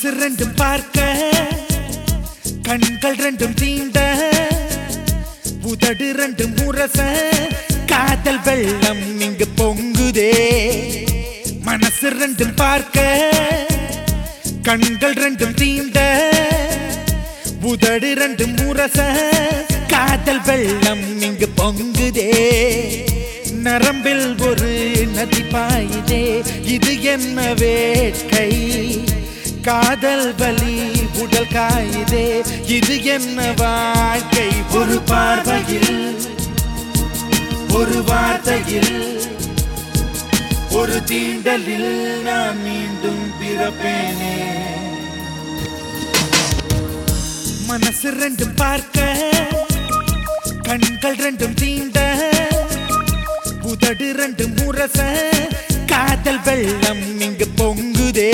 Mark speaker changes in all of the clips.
Speaker 1: மனசு ரெண்டும் பார்க்க கண்கள் ரெண்டும் தீண்ட உதடு ரெண்டும் முரச காதல் வெள்ளம் இங்கு பொங்குதே மனசு ரெண்டும் பார்க்க கண்கள் ரெண்டும் தீண்ட உதடு ரெண்டும் முரச காதல் வெள்ளம் இங்கு பொங்குதே நரம்பில் ஒரு நதி பாயுதே இது என்ன வேட்கை காதல் வலி உடல் காயுதே இது என்ன வாழ்க்கை ஒரு பார்வையில் ஒரு வார்த்தையில் ஒரு தீண்டலில் நான் மீண்டும் பிறப்பேனே மனசு ரெண்டும் பார்க்க கண்கள் ரெண்டும் தீண்ட உதடு ரெண்டும் முரச காதல் வெள்ளம் இங்கு பொங்குதே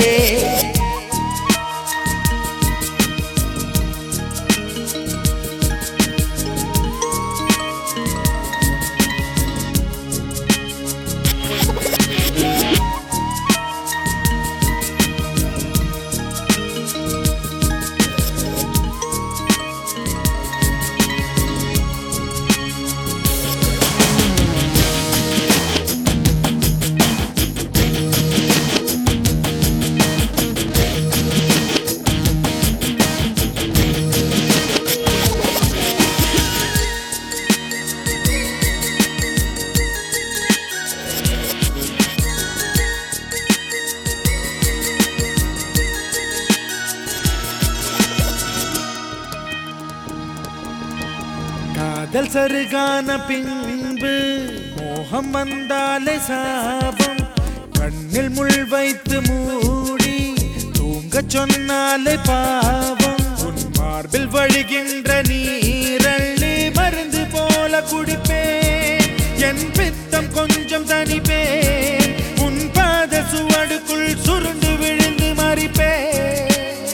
Speaker 1: காதல் சருகான பின்பு மோகம் வந்தாலே சாபம் கண்ணில் முள் வைத்து மூடி தூங்கச் சொன்னாலே பாவம் உன் மார்பில் வழிகின்ற நீரள்ளி மருந்து போல குடிப்பேன் என் பித்தம் கொஞ்சம் தனிப்பேன் உன் பாத சுவடுக்குள் சுருண்டு விழுந்து மறிப்பேன்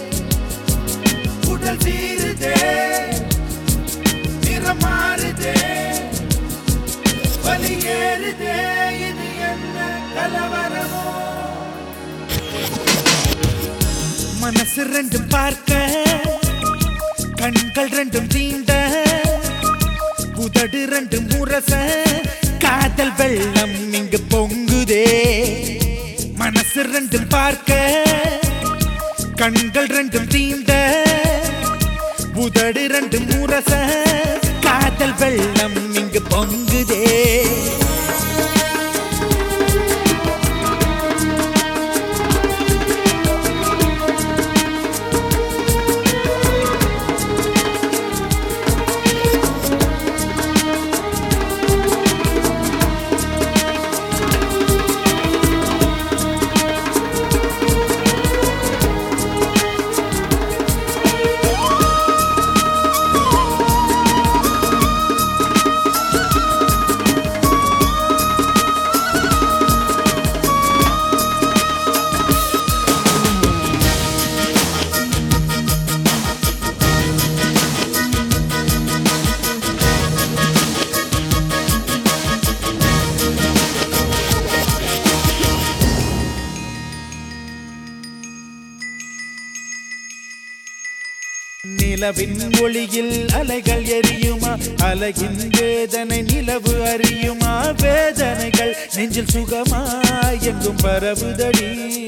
Speaker 1: உடல் தீருதே நிறம் மாறுதே வலி ஏறுதே இது என்ன கலவரமோ மனசு ரெண்டும் பார்க்க கண்கள் ரெண்டும் தீண்ட உதடு ரெண்டும் முரச காதல் வெள்ளம் இங்கு பொங்குதே மனசு ரெண்டும் பார்க்க கண்கள் ரெண்டும் தீண்ட உதடு ரெண்டும் முரச காதல் வெள்ளம் இங்கு பொங்குதே நிலவின் ஒளியில் அலைகள் எரியுமா அலையின் வேதனை நிலவு அறியுமா வேதனைகள் நெஞ்சில் சுகமா எங்கும் பரவுதடி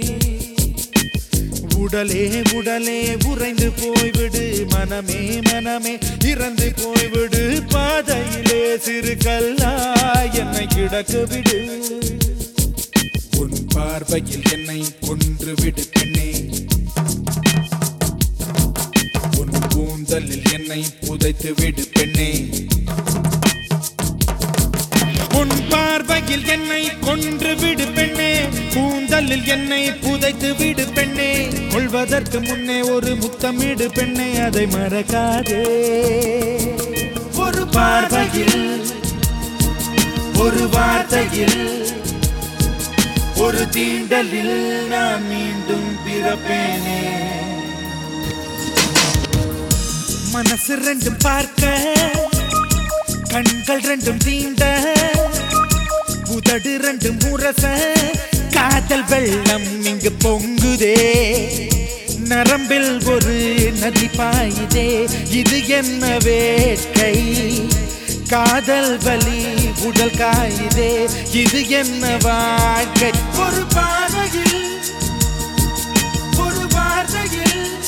Speaker 1: உடலே உடலே உறைந்து போய்விடு மனமே மனமே இறந்து போய்விடு பாதையிலே சிறு கல்லா என்னை கிடக்க விடு உன் பார்வையில் என்னை கொன்று விடு பெண்ணே உன் கூந்தலில் என்னை புதைத்து விடு பெண்ணே உன் பார்வையில் என்னை கொன்று விடு பெண்ணே கூந்தலில் என்னை புதைத்து விடு பெண்ணே கொள்வதற்கு முன்னே ஒரு முத்தமிடு பெண்ணே அதை மறக்காதே ஒரு பார்வையில் ஒரு வார்த்தையில் ஒரு தீண்டலில் நான் மீண்டும் பிறப்பேனே மனசு ரெண்டும் பார்க்க கண்கள் ரெண்டும் தீண்ட உதடு ரெண்டும் முரச காதல் வெள்ளம் இங்கு பொங்குதே நரம்பில் ஒரு நதி பாயுதே இது என்ன வேட்கை காதல் வலி உடல் காயுதே இது என்ன வாழ்க்கை ஒரு பாதையில் ஒரு வார்த்தையில்